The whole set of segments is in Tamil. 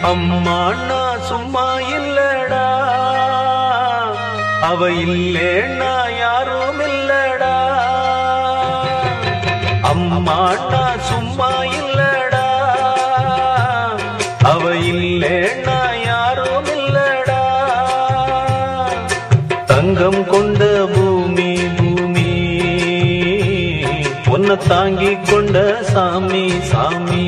அம்மாண்ணா சும்மா இல்லடா அவ இல்லேன்னா யாரும் இல்லடா அம்மாண்ணா சும்மா இல்லடா அவ இல்லேன்னா யாரும் இல்லடா தங்கம் கொண்ட பூமி பூமி உன்னை தாங்கிக் கொண்ட சாமி சாமி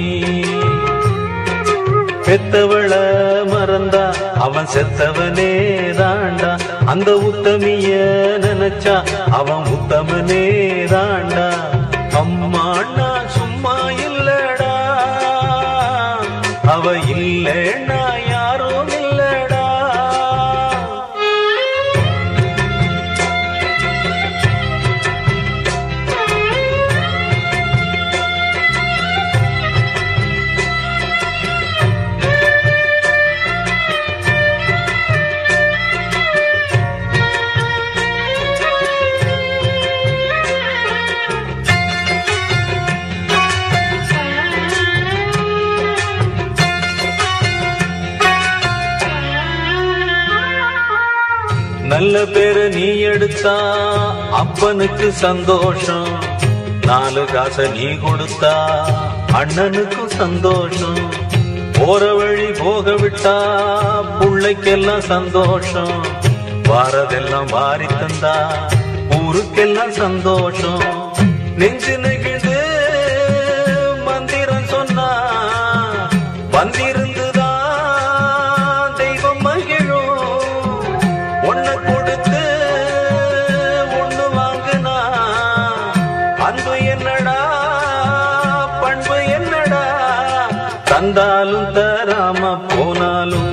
பெத்தவள மறந்தா அவன் செத்தவனே தாண்டா அந்த உத்தமிய நினைச்சா அவன் உத்தமனே தாண்டா அம்மாண்ணா சும்மா இல்லடா அவ இல்லைன்னா யாரும் இல்லடா நல்ல பேரு நீ எடுத்தா அப்பனுக்கு சந்தோஷம் நாலு காசை நீ கொடுத்தா அண்ணனுக்கும் சந்தோஷம் போற வழி போக விட்டா புள்ளைக்கெல்லாம் சந்தோஷம் வாரதெல்லாம் வாரி தந்தா ஊருக்கெல்லாம் சந்தோஷம் நெஞ்சு நெகிழ்ந்து மந்திரம் சொன்னா வந்திருந்துதான் தெய்வம் மகிழும் ஒண்ணு கொடுத்து ஒண்ணு வாங்குனா அன்பு என்னடா பண்பு என்னடா தந்தாலும் தராம போனாலும்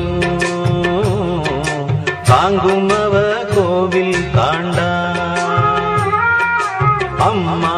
தாங்கும் அவ கோவில் தாண்டா அம்மா